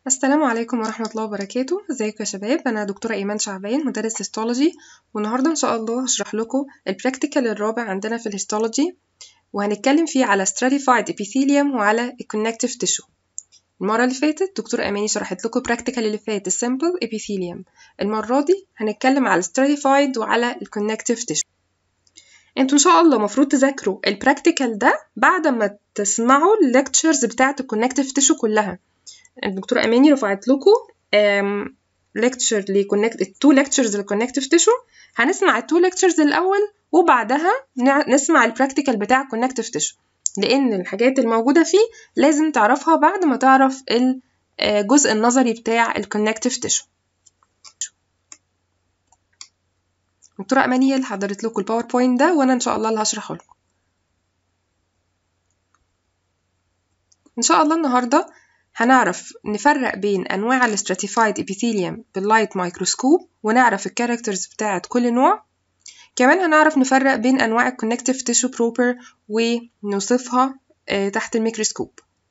السلام عليكم ورحمة الله وبركاته ازيكم يا شباب أنا دكتورة إيمان شعبان مدرس هيستولوجي والنهاردة إن شاء الله هشرح لكم البراكتيكال الرابع عندنا في الهيستولوجي وهنتكلم فيه على stratified epithelium وعلى الكونكتيف tissue المرة اللي فاتت دكتورة أماني شرحت لكم براكتيكال اللي فات السمبل epithelium المرة دي هنتكلم على stratified وعلى الكونكتيف tissue انتوا ان شاء الله المفروض تذاكروا البراكتيكال ده بعد ما تسمعوا الليكتشرز بتاعه الكونكتيف تيشو كلها الدكتورة أماني رفعت لكم ليكتشر لكونكت التو ليكتشرز للكونكتيف تيشو هنسمع التو ليكتشرز الأول وبعدها نسمع البراكتيكال بتاع الكونكتيف تيشو لأن الحاجات الموجودة فيه لازم تعرفها بعد ما تعرف الجزء النظري بتاع الكونكتيف تيشو دكتورة أماني هي اللي حضرت لكم الباوربوينت ده وأنا إن شاء الله اللي هشرحه لكم إن شاء الله النهاردة هنعرف نفرق بين أنواع الاستراتيفايد epithelium باللايت مايكروسكوب ونعرف الكاركترز بتاعة كل نوع كمان هنعرف نفرق بين أنواع الكونكتيف تيشو بروبر ونوصفها تحت الميكروسكوب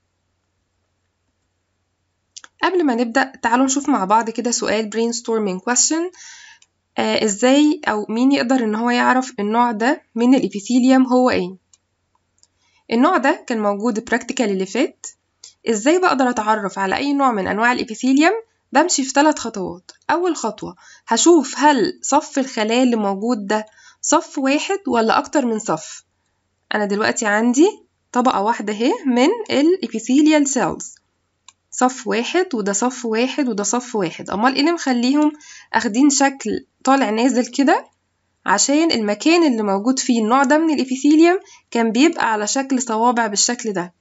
قبل ما نبدأ تعالوا نشوف مع بعض كده سؤال brainstorming question آه ازاي او مين يقدر ان هو يعرف النوع ده من الابيثيليوم هو ايه النوع ده كان موجود براكتيكال اللي فات ازاي بقدر اتعرف على اي نوع من انواع الابيثيليوم بمشي في ثلاث خطوات اول خطوة هشوف هل صف الخلايا اللي موجود ده صف واحد ولا اكتر من صف انا دلوقتي عندي طبقة واحدة اهي من الابيثيليال سيلز صف واحد وده صف واحد وده صف واحد امال ايه اللي مخليهم اخدين شكل طالع نازل كده عشان المكان اللي موجود فيه النوع ده من الابيثيليوم كان بيبقى على شكل صوابع بالشكل ده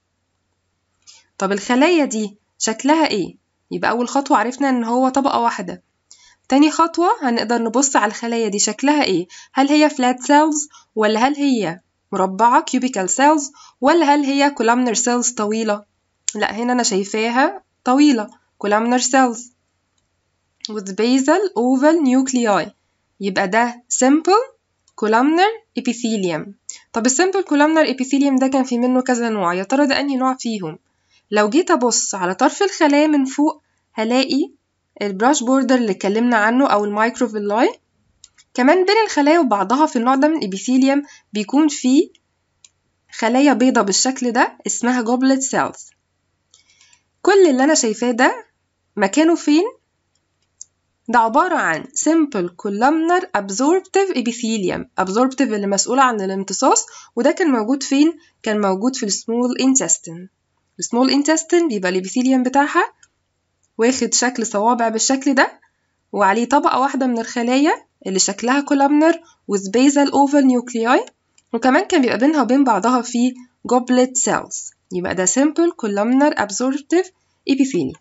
طب الخلايا دي شكلها ايه يبقى اول خطوة عرفنا ان هو طبقة واحدة تاني خطوة هنقدر نبص على الخلايا دي شكلها ايه هل هي flat cells ولا هل هي مربعة cubical cells ولا هل هي columnar cells طويلة لا هنا انا شايفاها طويلة columnar cells with basal oval nuclei يبقى ده simple columnar epithelium طب السمبل columnar epithelium ده كان في منه كذا نوع يا ترى ده أنهي نوع فيهم لو جيت أبص على طرف الخلايا من فوق هلاقي البراش بوردر اللي اتكلمنا عنه أو المايكروفيلاي كمان بين الخلايا وبعضها في النوع ده من الإبيثيليوم بيكون فيه خلايا بيضة بالشكل ده اسمها جوبلت سيلز كل اللي أنا شايفاه ده مكانه فين ده عبارة عن simple columnar absorptive epithelium absorptive اللي مسؤولة عن الامتصاص وده كان موجود فين؟ كان موجود في السمول intestine السمول intestine بيبقى الابيثيليوم بتاعها واخد شكل صوابع بالشكل ده وعليه طبقة واحدة من الخلايا اللي شكلها columnar with basal oval nuclei وكمان كان بيبقى بينها وبين بعضها في goblet cells يبقى ده simple columnar absorptive epithelium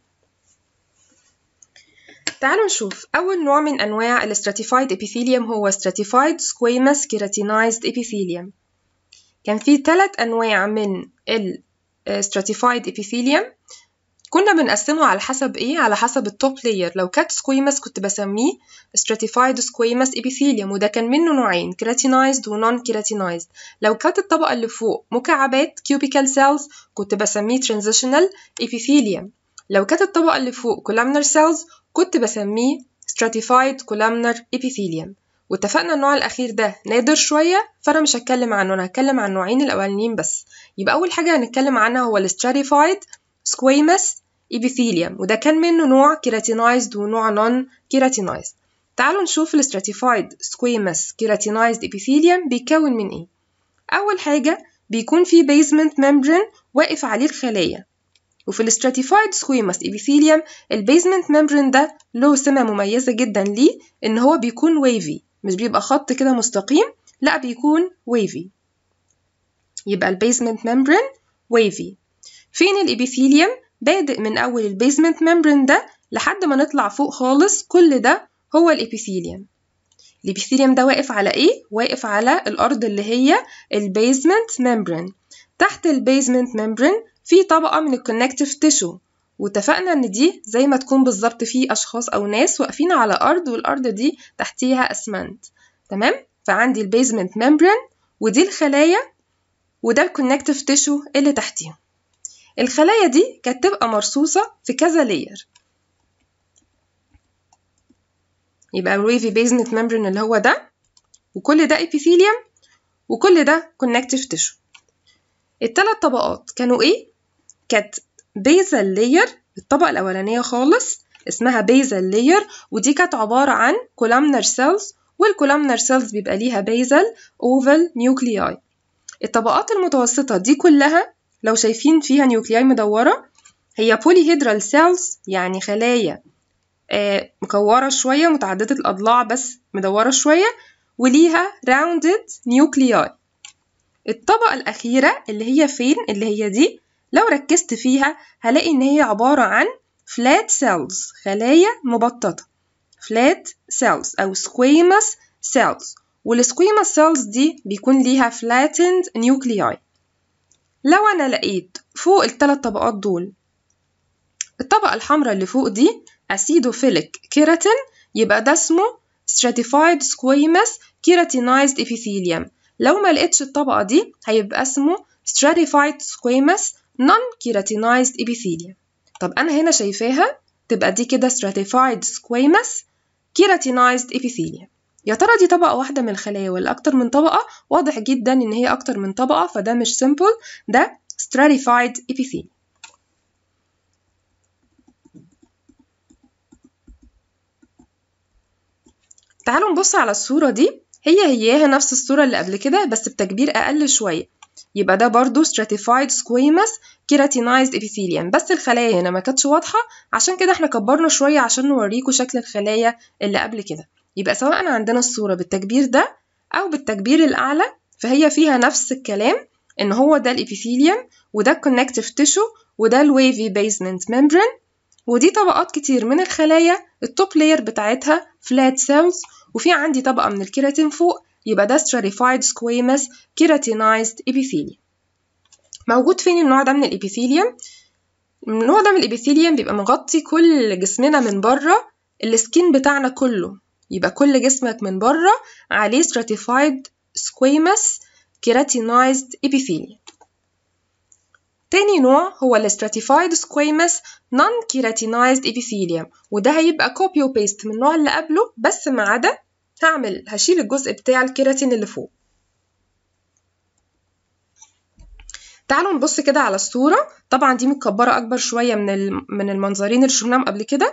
تعالوا نشوف أول نوع من أنواع ال stratified epithelium هو stratified squamous keratinized epithelium كان في ثلاث أنواع من ال stratified epithelium كنا بنقسمه على حسب إيه؟ على حسب التوب لاير لو كانت squamous كنت بسميه stratified squamous epithelium وده كان منه نوعين keratinized و non keratinized لو كانت الطبقة اللي فوق مكعبات cubical cells كنت بسميه transitional epithelium لو كانت الطبقة اللي فوق columnar cells كنت بسميه stratified columnar epithelium واتفقنا النوع الأخير ده نادر شوية فأنا مش هتكلم عنه أنا هتكلم عن النوعين الأولانيين بس يبقى أول حاجة هنتكلم عنها هو ال stratified squamous epithelium وده كان منه نوع keratinized ونوع non keratinized تعالوا نشوف ال stratified squamous keratinized epithelium بيتكون من إيه أول حاجة بيكون فيه basement membrane واقف عليه الخلايا وفي الستراتيفايد سكويموس epithelium البيزمنت ممبرين ده له سمة مميزة جدا ليه إن هو بيكون ويفي مش بيبقى خط كده مستقيم لا بيكون ويفي يبقى البيزمنت ممبرين ويفي فين الإبيثيليوم بادئ من أول البيزمنت ممبرين ده لحد ما نطلع فوق خالص كل ده هو الإبيثيليوم الإبيثيليوم ده واقف على إيه؟ واقف على الأرض اللي هي البيزمنت ممبرين تحت البيزمنت ممبرين في طبقة من الكونكتيف تيشو واتفقنا ان دي زي ما تكون بالظبط في اشخاص او ناس واقفين على ارض والارض دي تحتيها اسمنت تمام فعندي البيزمنت ممبرين ودي الخلايا وده الكونكتيف تيشو اللي تحتيهم الخلايا دي كانت تبقى مرصوصة في كذا لاير يبقى الويفي بيزمنت ممبرين اللي هو ده وكل ده epithelium وكل ده connective tissue التلات طبقات كانوا ايه؟ كانت basal layer الطبقة الأولانية خالص اسمها basal layer ودي كانت عبارة عن columnar cells والcolumnar cells بيبقى ليها basal oval nuclei الطبقات المتوسطة دي كلها لو شايفين فيها نيوكلياي مدورة هي polyhedral cells يعني خلايا آه مكورة شوية متعددة الأضلاع بس مدورة شوية وليها rounded nuclei الطبقة الأخيرة اللي هي فين اللي هي دي لو ركزت فيها هلاقي إن هي عبارة عن flat cells خلايا مبططة flat cells أو squamous cells والسكويموس cells دي بيكون ليها flattened nuclei لو أنا لقيت فوق الثلاث طبقات دول الطبقة الحمراء اللي فوق دي acidophilic keratin يبقى ده اسمه stratified squamous keratinized epithelium لو ما لقيتش الطبقة دي هيبقى اسمه stratified squamous non-keratinized epithelium طب أنا هنا شايفاها تبقى دي كده stratified squamous keratinized epithelium يا ترى دي طبقة واحدة من الخلايا ولا أكتر من طبقة؟ واضح جدا إن هي أكتر من طبقة فده مش simple ده stratified epithelium تعالوا نبص على الصورة دي هي هياها نفس الصورة اللي قبل كده بس بتكبير أقل شوية يبقى ده برضو stratified squamous keratinized epithelium بس الخلايا هنا ما كانتش واضحة عشان كده احنا كبرنا شوية عشان نوريكم شكل الخلايا اللي قبل كده يبقى سواء عندنا الصورة بالتكبير ده أو بالتكبير الأعلى فهي فيها نفس الكلام إن هو ده الإبيثيليوم وده الكونكتيف تيشو وده الويفي بيزمنت ممبرين ودي طبقات كتير من الخلايا التوب لاير بتاعتها فلات سيلز وفي عندي طبقة من الكيراتين فوق يبقى ده stratified squamous keratinized epithelium موجود فين النوع ده من الإبيثيليوم؟ النوع ده من الإبيثيليوم بيبقى مغطي كل جسمنا من بره السكين بتاعنا كله يبقى كل جسمك من بره عليه stratified squamous keratinized epithelium تاني نوع هو ال stratified squamous non-keratinized epithelium وده هيبقى copy وبيست من النوع اللي قبله بس ما عدا هعمل هشيل الجزء بتاع الكيراتين اللي فوق تعالوا نبص كده على الصورة طبعا دي متكبرة أكبر شوية من من المنظرين اللي شفناهم قبل كده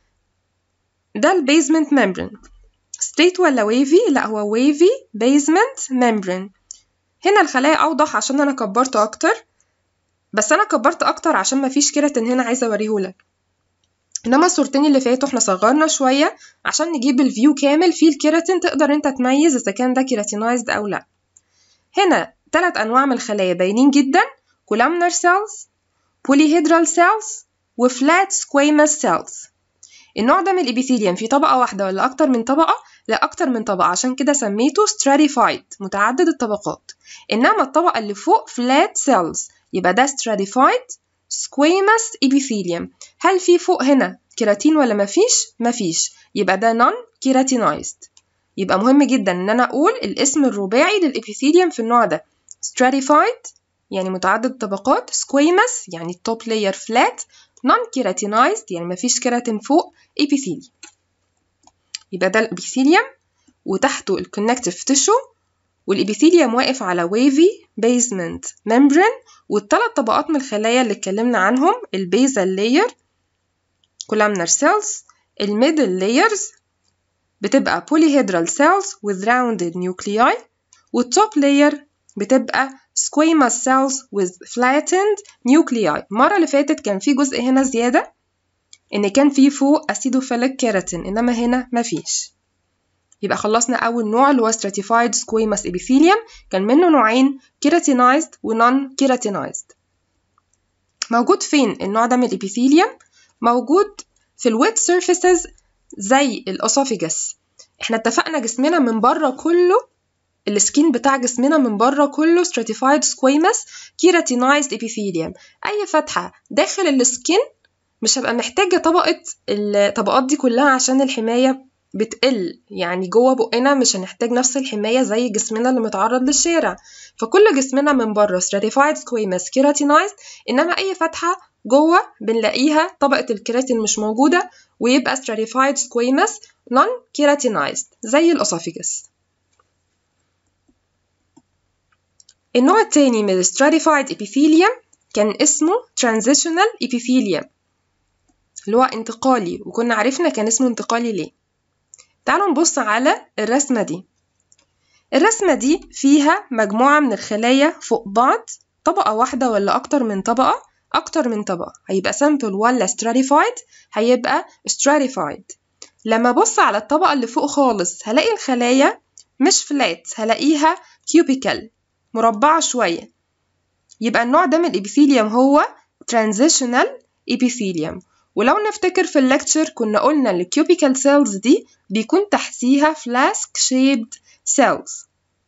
ده البيزمنت ممبرين ستريت ولا ويفي لا هو ويفي بيزمنت ممبرين هنا الخلايا أوضح عشان أنا كبرت أكتر بس أنا كبرت أكتر عشان مفيش كيراتين هنا عايزة أوريهولك انما الصورتين اللي فاتوا احنا صغرنا شويه عشان نجيب الفيو كامل فيه الكيراتين تقدر انت تميز اذا كان ده كيراتينايزد او لا هنا ثلاث انواع من الخلايا باينين جدا columnar cells polyhedral cells وفلات squamous cells النوع ده من الابيثيليوم فيه طبقه واحده ولا اكتر من طبقه لا اكتر من طبقه عشان كده سميته stratified متعدد الطبقات انما الطبقه اللي فوق flat cells يبقى ده stratified squamous epithelium هل في فوق هنا كيراتين ولا مفيش؟ مفيش يبقى ده non keratinized يبقى مهم جدا ان انا اقول الاسم الرباعي للابيثيليوم في النوع ده stratified يعني متعدد الطبقات squamous يعني top layer flat non keratinized يعني مفيش كيراتين فوق epithelium يبقى ده الابيثيليوم وتحته الكونكتيف تيشو والإبيثيليوم واقف على wavy basement membrane والثلاث طبقات من الخلايا اللي اتكلمنا عنهم البيزال layer columnar cells الميدل layers بتبقى polyhedral cells with rounded nuclei والtop layer بتبقى squamous cells with flattened nuclei المرة اللي فاتت كان في جزء هنا زيادة إن كان في فوق acidophilic keratin إنما هنا مفيش يبقى خلصنا أول نوع اللي هو stratified squamous epithelium كان منه نوعين keratinized و non keratinized موجود فين النوع ده من الابيثيليوم موجود في الويت surfaces زي الأسوفيجس احنا اتفقنا جسمنا من بره كله السكين بتاع جسمنا من بره كله stratified squamous keratinized epithelium أي فتحة داخل السكين مش هبقى محتاجة طبقة الطبقات دي كلها عشان الحماية بتقل يعني جوه بقنا مش هنحتاج نفس الحماية زي جسمنا اللي متعرض للشارع فكل جسمنا من بره stratified squamous keratinized إنما أي فتحة جوه بنلاقيها طبقة الكيراتين مش موجودة ويبقى stratified squamous non keratinized زي الأسوفيجس النوع التاني من stratified epithelium كان اسمه transitional epithelium اللي هو انتقالي وكنا عرفنا كان اسمه انتقالي ليه تعالوا نبص على الرسمة دي الرسمة دي فيها مجموعة من الخلايا فوق بعض طبقة واحدة ولا أكتر من طبقة أكتر من طبقة هيبقى sample ولا stratified هيبقى stratified لما أبص على الطبقة اللي فوق خالص هلاقي الخلايا مش فلات هلاقيها cubical مربعة شوية يبقى النوع ده من الإبيثيليوم هو transitional epithelium ولو نفتكر في الليكتشر كنا قلنا ان الكيوبيكال سيلز دي بيكون تحتيها فلاسك شيبد سيلز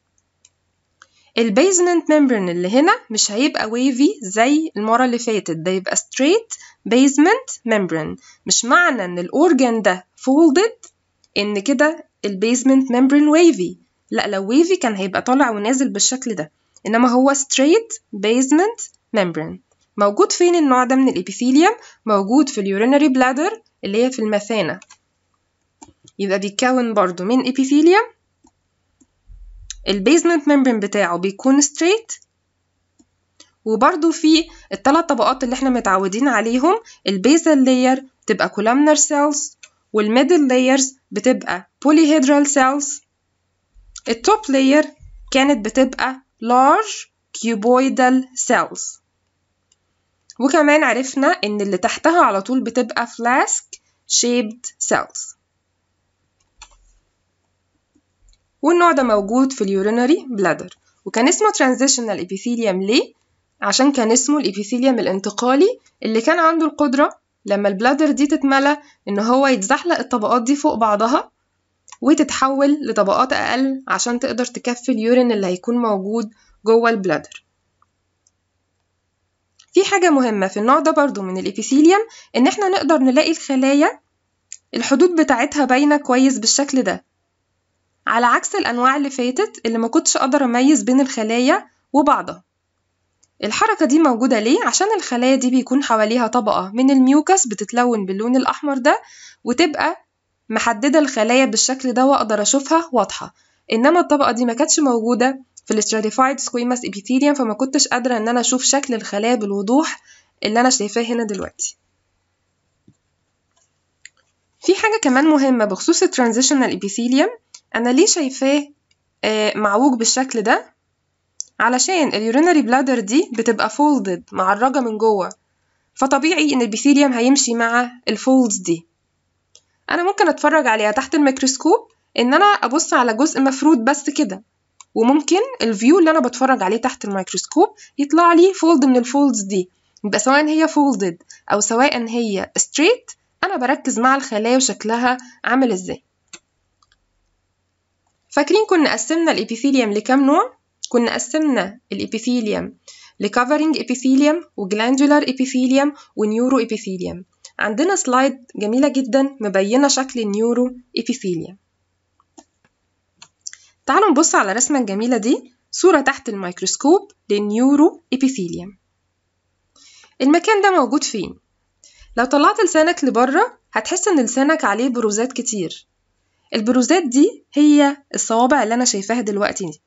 البيزمنت ممبرين اللي هنا مش هيبقى ويفي زي المرة اللي فاتت ده يبقى straight basement membrane مش معنى ان الاورجن ده folded ان كده البيزمنت ممبرين ويفي لا لو ويفي كان هيبقى طالع ونازل بالشكل ده انما هو straight basement membrane موجود فين النوع ده من الإبيثيليوم؟ موجود في اليورينري بلادر اللي هي في المثانة يبقى بيتكون برضو من إبيثيليوم البيزمنت ممبرين بتاعه بيكون ستريت وبرضو في الثلاث طبقات اللي احنا متعودين عليهم البيزل لاير بتبقى columnar cells والميدل لايرز بتبقى polyhedral cells التوب لاير كانت بتبقى large cuboidal cells وكمان عرفنا إن اللي تحتها على طول بتبقى flask shaped cells والنوع ده موجود في اليورينري بلادر وكان اسمه transitional epithelium ليه؟ عشان كان اسمه الإبيثيليوم الانتقالي اللي كان عنده القدرة لما البلادر دي تتملى إن هو يتزحلق الطبقات دي فوق بعضها وتتحول لطبقات أقل عشان تقدر تكفي اليورين اللي هيكون موجود جوه البلادر في حاجة مهمة في النوع ده برضو من الإبيثيليوم إن إحنا نقدر نلاقي الخلايا الحدود بتاعتها باينة كويس بالشكل ده على عكس الأنواع اللي فاتت اللي ما كنتش أقدر أميز بين الخلايا وبعضها الحركة دي موجودة ليه؟ عشان الخلايا دي بيكون حواليها طبقة من الميوكس بتتلون باللون الأحمر ده وتبقى محددة الخلايا بالشكل ده وأقدر أشوفها واضحة إنما الطبقة دي ما كانتش موجودة في الاستراتيفايد سكويماس epithelium فما كنتش قادرة إن أنا أشوف شكل الخلايا بالوضوح اللي أنا شايفاه هنا دلوقتي في حاجة كمان مهمة بخصوص الترانزيشنال epithelium أنا ليه شايفاه معوج بالشكل ده علشان اليورينري بلادر دي بتبقى فولدد معرجة من جوه فطبيعي إن البيثيليوم هيمشي مع الفولدز دي أنا ممكن أتفرج عليها تحت الميكروسكوب إن أنا أبص على جزء مفرود بس كده وممكن الفيو اللي أنا بتفرج عليه تحت الميكروسكوب يطلع لي فولد من الفولدز دي يبقى سواء هي فولدد أو سواء هي ستريت أنا بركز مع الخلايا وشكلها عامل إزاي فاكرين كنا قسمنا الإبيثيليوم لكام نوع؟ كنا قسمنا الإبيثيليوم لكفرنج إبيثيليوم وجلاندولار إبيثيليوم ونيورو إبيثيليوم عندنا سلايد جميلة جدا مبينة شكل النيورو إبيثيليوم تعالوا نبص على الرسمة الجميلة دي صورة تحت الميكروسكوب للنيورو إبيثيليوم المكان ده موجود فين؟ لو طلعت لسانك لبره هتحس إن لسانك عليه بروزات كتير البروزات دي هي الصوابع اللي أنا شايفاها دلوقتي دي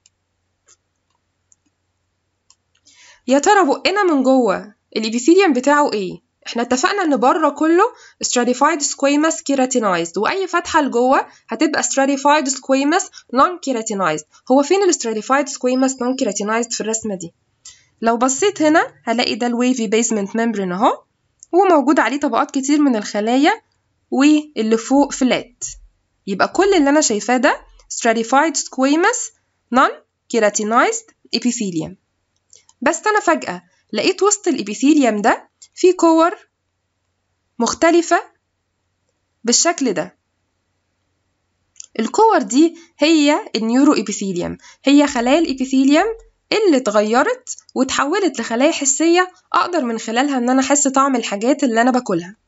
يا ترى بقنا من جوه الإبيثيليوم بتاعه إيه؟ احنا اتفقنا ان بره كله stratified squamous keratinized واي فتحه لجوه هتبقى stratified squamous non keratinized هو فين ال stratified squamous non keratinized في الرسمه دي لو بصيت هنا هلاقي ده الويفي basement membrane اهو وموجود عليه طبقات كتير من الخلايا واللي فوق فلات يبقى كل اللي انا شايفاه ده stratified squamous non keratinized epithelium بس انا فجأة لقيت وسط الإبيثيليوم ده في كور مختلفة بالشكل ده الكور دي هي النيورو إبيثيليوم هي خلايا الإبيثيليوم اللي اتغيرت وتحولت لخلايا حسية أقدر من خلالها إن أنا أحس طعم الحاجات اللي أنا باكلها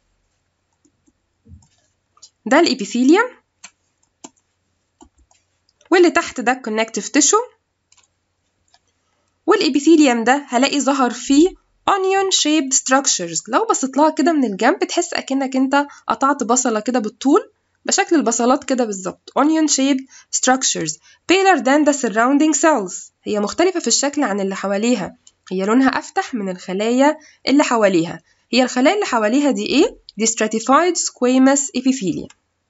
ده الإبيثيليوم واللي تحت ده الكونكتيف تيشو والإبيثيليوم ده هلاقي ظهر فيه onion shaped structures لو بصيت لها كده من الجنب تحس اكنك انت قطعت بصله كده بالطول بشكل البصلات كده بالظبط onion shaped structures paler than the surrounding cells هي مختلفة في الشكل عن اللي حواليها هي لونها أفتح من الخلايا اللي حواليها هي الخلايا اللي حواليها دي إيه؟ دي stratified squamous epithelium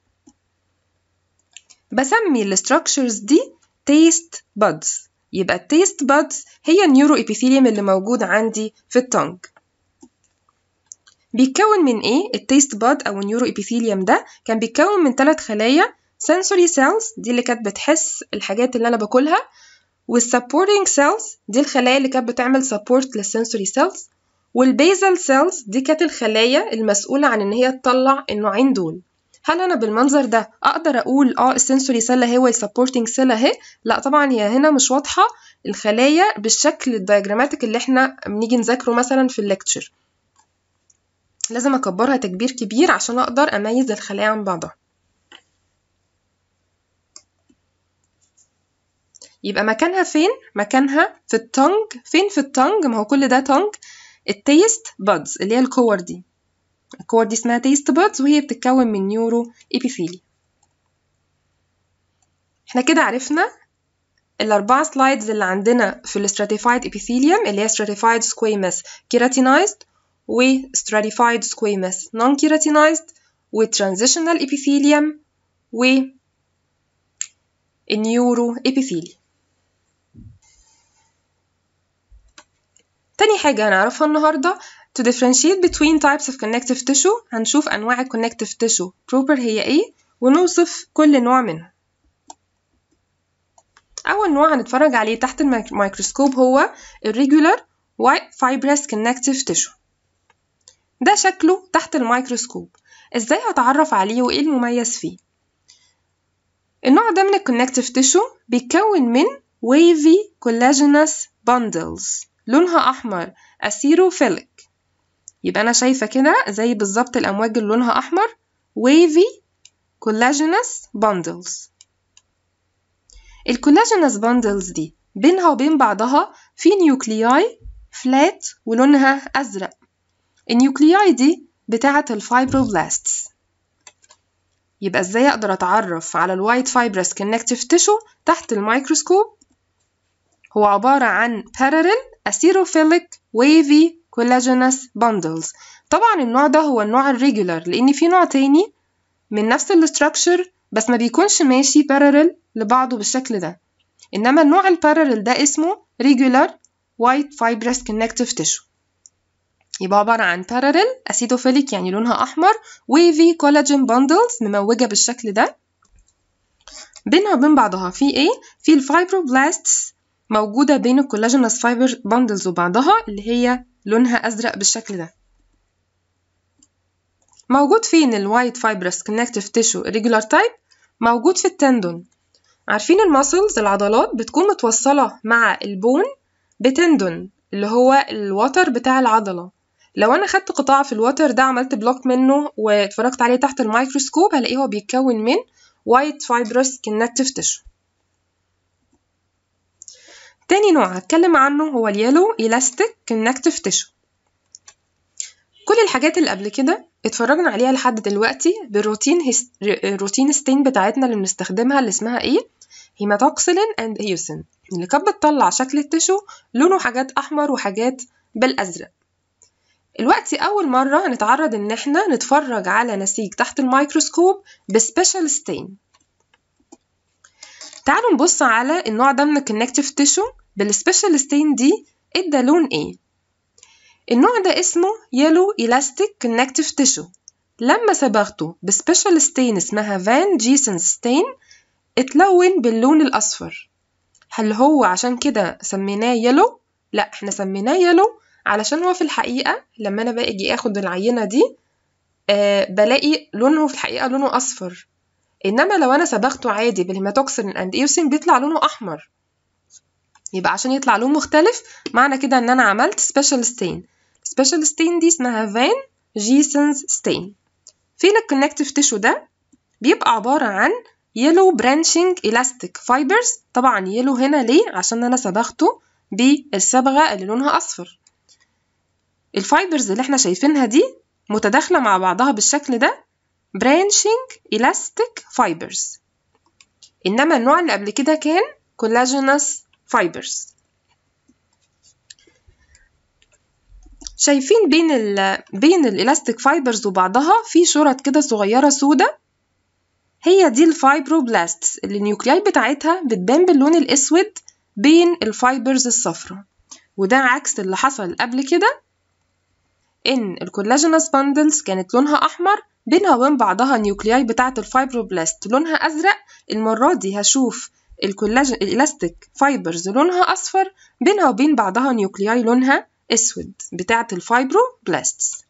بسمي الستراكشرز دي taste buds يبقى التيست buds هي النيورو epithelium اللي موجود عندي في التونج بيتكون من ايه التيست باد او النيورو epithelium ده كان بيتكون من ثلاث خلايا sensory cells دي اللي كانت بتحس الحاجات اللي انا باكلها والسبورتنج cells دي الخلايا اللي كانت بتعمل support للسنسوري cells والبيزل cells دي كانت الخلايا المسؤولة عن إن هي تطلع النوعين دول هل أنا بالمنظر ده أقدر أقول آه السنسوري سيل أهي والسبورتنج سيل أهي؟ لأ طبعا هي هنا مش واضحة الخلايا بالشكل الدياجراماتيك اللي احنا بنيجي نذاكره مثلا في الليكتشر لازم أكبرها تكبير كبير عشان أقدر أميز الخلايا عن بعضها يبقى مكانها فين؟ مكانها في التونج فين في التونج؟ ما هو كل ده تونج التيست بادز اللي هي الكور دي الكور دي اسمها تيست بادز وهي بتتكون من نيورو إبيثيلي احنا كده عرفنا الأربعة سلايدز اللي عندنا في الستراتيفايد epithelium اللي هي stratified squamous keratinized و stratified squamous non-keratinized و transitional epithelium و النيورو epithelium تاني حاجة هنعرفها النهاردة to differentiate between types of connective tissue هنشوف أنواع ال connective tissue proper هي إيه ونوصف كل نوع منها أول نوع هنتفرج عليه تحت الميكروسكوب هو irregular white fibrous connective tissue ده شكله تحت الميكروسكوب ازاي هتعرف عليه وايه المميز فيه النوع ده من الكونكتيف تيشو بيتكون من wavy collagenous bundles لونها أحمر أسيروفيليك يبقى أنا شايفة كده زي بالظبط الأمواج اللي لونها أحمر wavy collagenous bundles الكولاجينس bundles دي بينها وبين بعضها في نيوكلياي فلات ولونها أزرق النيوكلياي دي بتاعة الفايبروبلاستس يبقى ازاي اقدر اتعرف على الوايت فايبرس كونكتيف تيشو تحت الميكروسكوب هو عبارة عن parallel acidophilic wavy collagenous bundles طبعا النوع ده هو النوع الريجولار لان في نوع تاني من نفس الاستراكشر بس ما بيكونش ماشي parallel لبعضه بالشكل ده انما النوع البارallel ده اسمه regular white fibrous connective tissue يبقى عبارة عن parallel acidophilic يعني لونها أحمر wavy collagen bundles مموجة بالشكل ده بينها وبين بعضها في ايه؟ في الفايبروبلاستس موجودة بين الكولاجينس فايبر بندلز وبعضها اللي هي لونها أزرق بالشكل ده موجود فين الوايت فايبرس كونكتيف تيشو ريجولار تايب موجود في التندون عارفين الماسلز العضلات بتكون متوصلة مع البون بتندون اللي هو الوتر بتاع العضلة لو انا خدت قطاع في الوتر ده عملت بلوك منه واتفرجت عليه تحت الميكروسكوب هلاقيه هو بيتكون من وايت فايبرس كونكتيف تيشو تاني نوع هتكلم عنه هو اليلو إلاستيك كونكتيف تيشو كل الحاجات اللي قبل كده اتفرجنا عليها لحد دلوقتي بالروتين هس... الروتين ستين بتاعتنا اللي بنستخدمها اللي اسمها ايه هيماتوكسيلين اند هيوسين اللي كانت بتطلع شكل التشو لونه حاجات احمر وحاجات بالازرق الوقت أول مرة هنتعرض إن إحنا نتفرج على نسيج تحت الميكروسكوب بسبيشال ستين تعالوا نبص على النوع ده من الكونكتيف تيشو بالسبيشال ستين دي ادى لون ايه النوع ده اسمه يلو إلاستيك كونكتيف تيشو لما صبغته بسبيشال ستين اسمها فان جيسن ستين اتلون باللون الأصفر هل هو عشان كده سميناه يلو؟ لا احنا سميناه يلو علشان هو في الحقيقة لما أنا باجي آخد العينة دي آه بلاقي لونه في الحقيقة لونه أصفر إنما لو أنا صبغته عادي بالهيماتوكسين أند إيوسين بيطلع لونه أحمر يبقى عشان يطلع لون مختلف معنى كده إن أنا عملت سبيشال ستين سبيشال ستين دي اسمها فان جيسنز ستين فين الكونكتيف تيشو ده بيبقى عبارة عن يلو برانشنج إلاستيك فايبرز طبعا يلو هنا ليه عشان أنا صبغته بالصبغة اللي لونها أصفر الفايبرز اللي احنا شايفينها دي متداخلة مع بعضها بالشكل ده branching elastic fibers إنما النوع اللي قبل كده كان collagenous fibers شايفين بين ال بين الالاستيك فايبرز وبعضها في شرط كده صغيرة سودة هي دي الفايبروبلاستس اللي النيوكلياي بتاعتها بتبان باللون الأسود بين الفايبرز الصفراء وده عكس اللي حصل قبل كده إن الكولاجينوس باندلز كانت لونها أحمر بينها وبين بعضها النيوكلياي بتاعة الفايبروبلاست لونها أزرق المرة دي هشوف الكولاجين الإلاستيك فايبرز لونها أصفر بينها وبين بعضها نيوكلياي لونها أسود بتاعة الفايبروبلاستس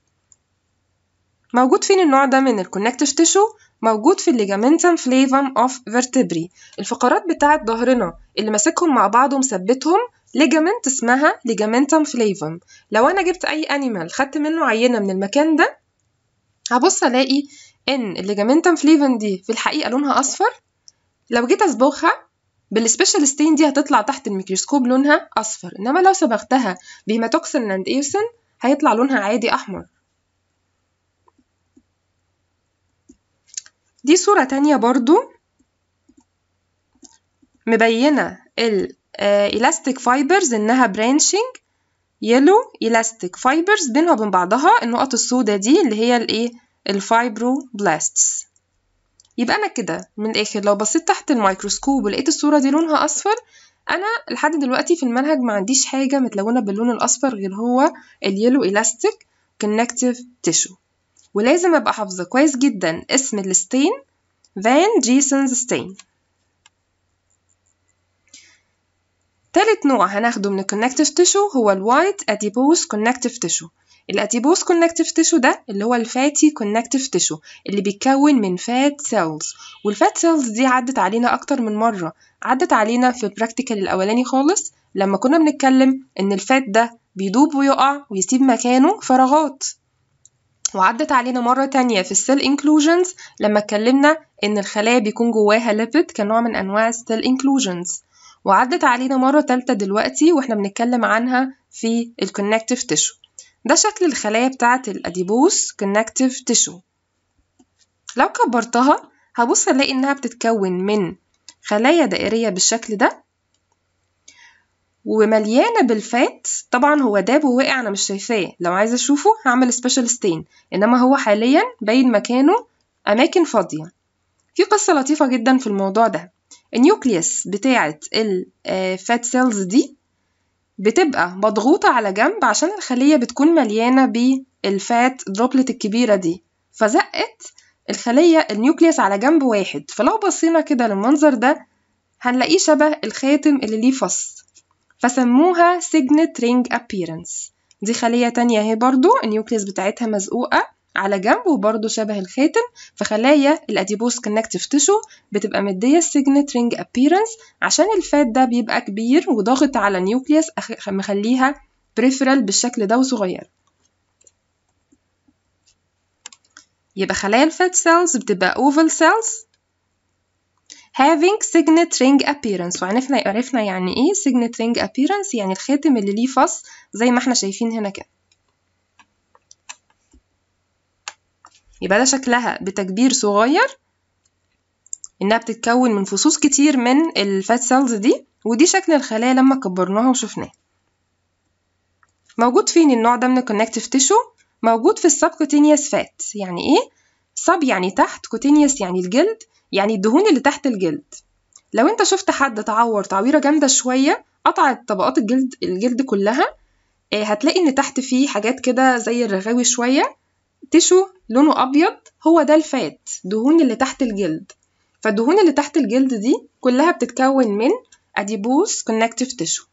موجود فين النوع ده من الكونكتيف تيشو موجود في الليجامنتم فليفم اوف فيرتبري الفقرات بتاعة ظهرنا اللي ماسكهم مع بعض ومثبتهم ليجامنت اسمها ليجامنتم فليفم لو انا جبت اي انيمال خدت منه عينه من المكان ده هبص الاقي ان الليجامنتم فليفم دي في الحقيقه لونها اصفر لو جيت اصبغها بالسبيشال ستين دي هتطلع تحت الميكروسكوب لونها اصفر انما لو صبغتها بهيماتوكسين اند ايوسن هيطلع لونها عادي احمر دي صورة تانية برضو مبينة ال elastic fibers إنها branching yellow elastic fibers بينها وبين بعضها النقط السوداء دي اللي هي الإيه الفايبروبلاستس يبقى أنا كده من الآخر لو بصيت تحت الميكروسكوب ولقيت الصورة دي لونها أصفر أنا لحد دلوقتي في المنهج ما عنديش حاجة متلونة باللون الأصفر غير هو اليلو elastic connective tissue ولازم أبقى حافظة كويس جدا اسم الستين فان جيسونز ستين تالت نوع هناخده من الكونكتيف تيشو هو الوايت اديبوس كونكتيف تيشو الاديبوس كونكتيف تيشو ده اللي هو الفاتي كونكتيف تيشو اللي بيتكون من فات سيلز والفات سيلز دي عدت علينا اكتر من مره عدت علينا في البراكتيكال الاولاني خالص لما كنا بنتكلم ان الفات ده بيدوب ويقع ويسيب مكانه فراغات وعدت علينا مرة تانية في السيل انكلوجنز لما اتكلمنا ان الخلايا بيكون جواها ليبيد كنوع من انواع السيل انكلوجنز وعدت علينا مرة تالتة دلوقتي واحنا بنتكلم عنها في الكونكتيف تيشو ده شكل الخلايا بتاعة الأديبوس كونكتيف تيشو لو كبرتها هبص ألاقي إنها بتتكون من خلايا دائرية بالشكل ده ومليانة بالفات طبعا هو داب ووقع أنا مش شايفاه لو عايزة أشوفه هعمل سبيشال ستين إنما هو حاليا باين مكانه أماكن فاضية في قصة لطيفة جدا في الموضوع ده النيوكليوس بتاعة الفات سيلز دي بتبقى مضغوطة على جنب عشان الخلية بتكون مليانة بالفات دروبلت الكبيرة دي فزقت الخلية النيوكليوس على جنب واحد فلو بصينا كده للمنظر ده هنلاقيه شبه الخاتم اللي ليه فص فسموها signet ring appearance دي خلية تانية اهي برضو النيوكليوس بتاعتها مزقوقة على جنب وبرضه شبه الخاتم فخلايا الاديبوس كونكتيف تيشو بتبقى مديه السيجنت رينج ابييرنس عشان الفات ده بيبقى كبير وضاغط على النيوكليوس مخليها بريفرال بالشكل ده وصغير يبقى خلايا الفات سيلز بتبقى اوفال سيلز having signet ring appearance وعرفنا عرفنا يعني ايه signet ring appearance يعني الخاتم اللي ليه فص زي ما احنا شايفين هنا كده يبقى ده شكلها بتكبير صغير انها بتتكون من فصوص كتير من الفات سيلز دي ودي شكل الخلايا لما كبرناها وشفناها موجود فين النوع ده من الكونكتيف تيشو موجود في السبكوتينيوس فات يعني ايه سب يعني تحت كوتينيوس يعني الجلد يعني الدهون اللي تحت الجلد لو انت شفت حد تعور تعويره جامده شويه قطعت طبقات الجلد الجلد كلها هتلاقي ان تحت فيه حاجات كده زي الرغاوي شويه تيشو لونه أبيض هو ده الفات دهون اللي تحت الجلد فالدهون اللي تحت الجلد دي كلها بتتكون من أديبوس كونكتيف تيشو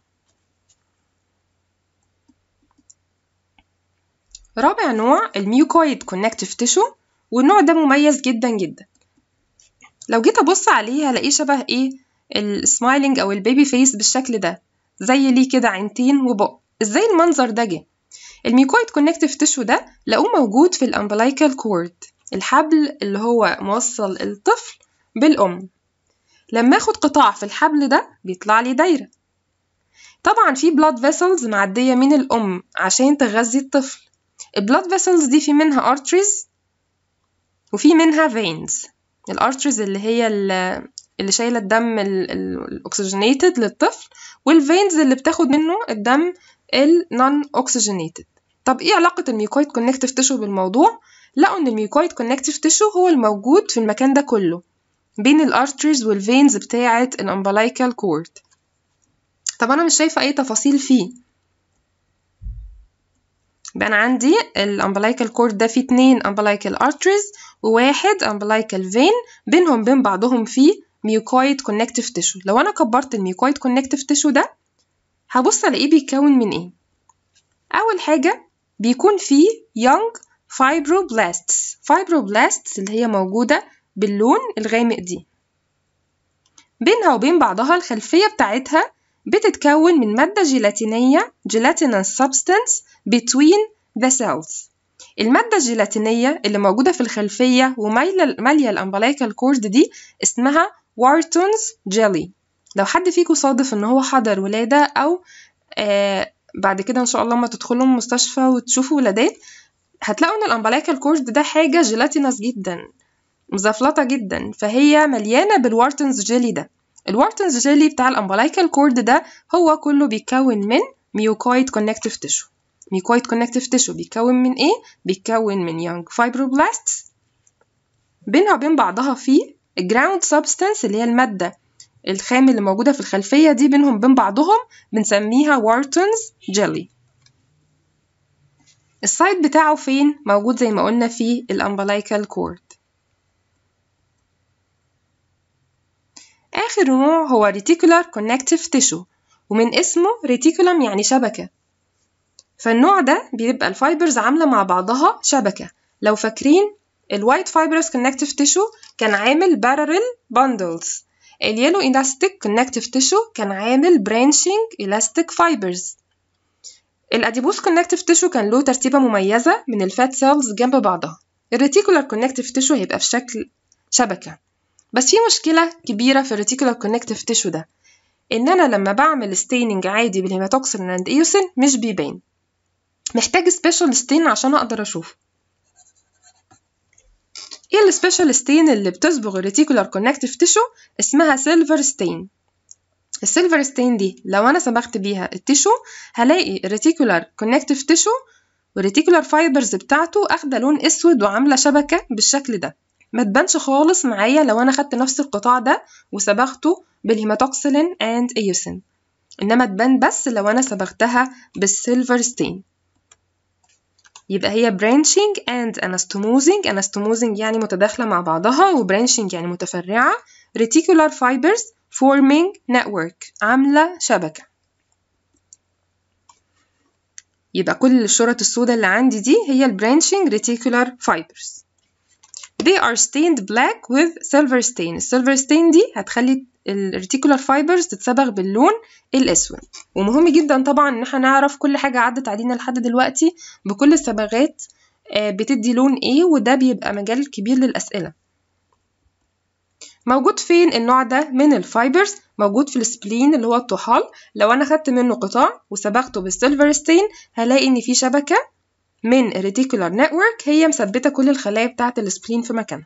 رابع نوع الميوكويد كونكتيف تيشو والنوع ده مميز جدا جدا لو جيت أبص عليه هلاقيه شبه إيه السمايلينج أو البيبي فيس بالشكل ده زي ليه كده عينتين وبق إزاي المنظر ده جه الميكويد كونكتيف تيشو ده لقوه موجود في الامبلايكال كورد الحبل اللي هو موصل الطفل بالأم لما اخد قطاع في الحبل ده بيطلع لي دايرة طبعا في blood vessels معدية من الأم عشان تغذي الطفل البلاد فيسلز دي في منها arteries وفي منها veins الارتريز اللي هي اللي شايلة الدم الأكسجينيتد للطفل والفينز اللي بتاخد منه الدم النون أكسجينيتد طب ايه علاقة الميوكويد كونكتيف تيشو بالموضوع؟ لقوا ان الميوكويد كونكتيف تيشو هو الموجود في المكان ده كله بين الارتريز والفينز بتاعة الامبلايكال كورد طب انا مش شايفة اي تفاصيل فيه يبقى انا عندي الامبلايكال كورد ده فيه اتنين امبلايكال ارتريز وواحد امبلايكال فين بينهم بين بعضهم فيه ميوكويد كونكتيف تيشو لو انا كبرت الميوكويد كونكتيف تيشو ده هبص الاقيه بيتكون من ايه اول حاجه بيكون فيه young fibroblasts fibroblasts اللي هي موجوده باللون الغامق دي بينها وبين بعضها الخلفيه بتاعتها بتتكون من مادة جيلاتينية gelatinous substance between the cells المادة الجيلاتينية اللي موجودة في الخلفية ومالية مالية الأمبلايكال كورد دي اسمها وارتونز جيلي لو حد فيكم صادف ان هو حضر ولادة او آه بعد كده ان شاء الله ما تدخلوا المستشفى وتشوفوا ولادات هتلاقوا ان الامبلايكال كورد ده حاجة جيلاتينس جدا مزفلطة جدا فهي مليانة بالوارتونز جيلي ده الوارتنز جيلي بتاع الامبلايكال كورد ده هو كله بيتكون من ميوكويد كونكتيف تيشو ميوكويد كونكتيف تيشو بيتكون من ايه بيتكون من يونج فايبروبلاستس بينها وبين بعضها في جراوند سبستانس اللي هي الماده الخام اللي موجوده في الخلفيه دي بينهم بين بعضهم بنسميها وارتنز جيلي السايت بتاعه فين موجود زي ما قلنا في الامبلايكال كورد آخر نوع هو reticular connective tissue ومن اسمه reticulum يعني شبكة فالنوع ده بيبقى الفايبرز عاملة مع بعضها شبكة لو فاكرين الوايت fibrous connective tissue كان عامل parallel bundles اليلو elastic connective tissue كان عامل branching elastic fibers الاديبوس connective tissue كان له ترتيبة مميزة من الفات سيلز جنب بعضها الريتيكولار connective tissue هيبقى في شكل شبكة بس في مشكلة كبيرة في الريتيكولار كونكتيف تيشو ده إن أنا لما بعمل ستيننج عادي بالهيماتوكسين اند إيوسين مش بيبان محتاج سبيشال ستين عشان أقدر أشوفه ايه السبيشال ستين اللي بتصبغ الريتيكولار كونكتيف تيشو اسمها سيلفر ستين السيلفر ستين دي لو انا صبغت بيها التيشو هلاقي الريتيكولار كونكتيف تيشو والريتيكولار فايبرز بتاعته اخده لون اسود وعامله شبكه بالشكل ده ما تبانش خالص معايا لو انا خدت نفس القطاع ده وصبغته بالهيماتوكسلين اند ايوسين انما تبان بس لو انا صبغتها بالسيلفر ستين يبقى هي branching and anastomosing anastomosing يعني متداخلة مع بعضها و branching يعني متفرعة reticular fibers forming network عاملة شبكة يبقى كل الشرط السوداء اللي عندي دي هي ال branching reticular fibers they are stained black with silver stain السيلفر stain دي هتخلي الريتيكولار فايبرز تتصبغ باللون الاسود ومهم جدا طبعا ان احنا نعرف كل حاجه عدت علينا لحد دلوقتي بكل الصبغات بتدي لون ايه وده بيبقى مجال كبير للاسئله موجود فين النوع ده من الفايبرز موجود في السبلين اللي هو الطحال لو انا خدت منه قطاع وصبغته بالسيلفر ستين هلاقي ان في شبكه من reticular network هي مثبتة كل الخلايا بتاعة السبلين في مكانها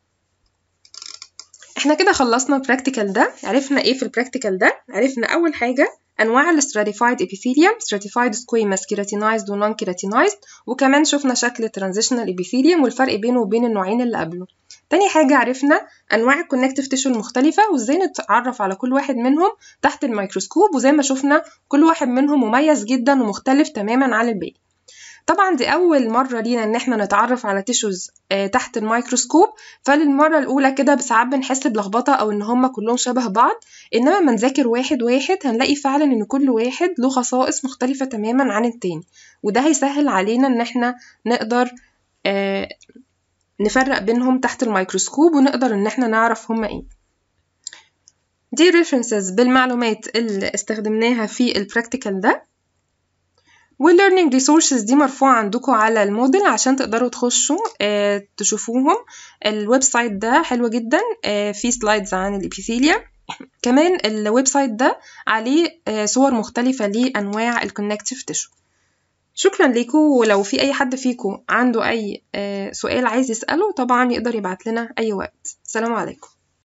احنا كده خلصنا البراكتيكال ده عرفنا ايه في البراكتيكال ده عرفنا اول حاجة انواع ال stratified epithelium stratified squamous keratinized و non keratinized وكمان شفنا شكل transitional epithelium والفرق بينه وبين النوعين اللي قبله تاني حاجة عرفنا أنواع الكونكتيف تيشو المختلفة وإزاي نتعرف على كل واحد منهم تحت الميكروسكوب وزي ما شفنا كل واحد منهم مميز جدا ومختلف تماما عن الباقي طبعا دي أول مرة لينا إن احنا نتعرف على تيشوز تحت الميكروسكوب فللمرة الأولى كده ساعات بنحس بلخبطة أو إن هما كلهم شبه بعض إنما ما نذاكر واحد واحد هنلاقي فعلا إن كل واحد له خصائص مختلفة تماما عن التاني وده هيسهل علينا إن احنا نقدر آه نفرق بينهم تحت الميكروسكوب ونقدر إن احنا نعرف هما إيه دي references بالمعلومات اللي استخدمناها في البراكتيكال ده والlearning resources دي مرفوعة عندكم على الموديل عشان تقدروا تخشوا آه تشوفوهم الويب سايت ده حلو جدا آه فيه سلايدز عن الابيثيليا كمان الويب سايت ده عليه آه، صور مختلفة لأنواع الكونكتيف تيشو شكرا لكم ولو في أي حد فيكم عنده أي آه، سؤال عايز يسأله طبعا يقدر يبعت لنا أي وقت سلام عليكم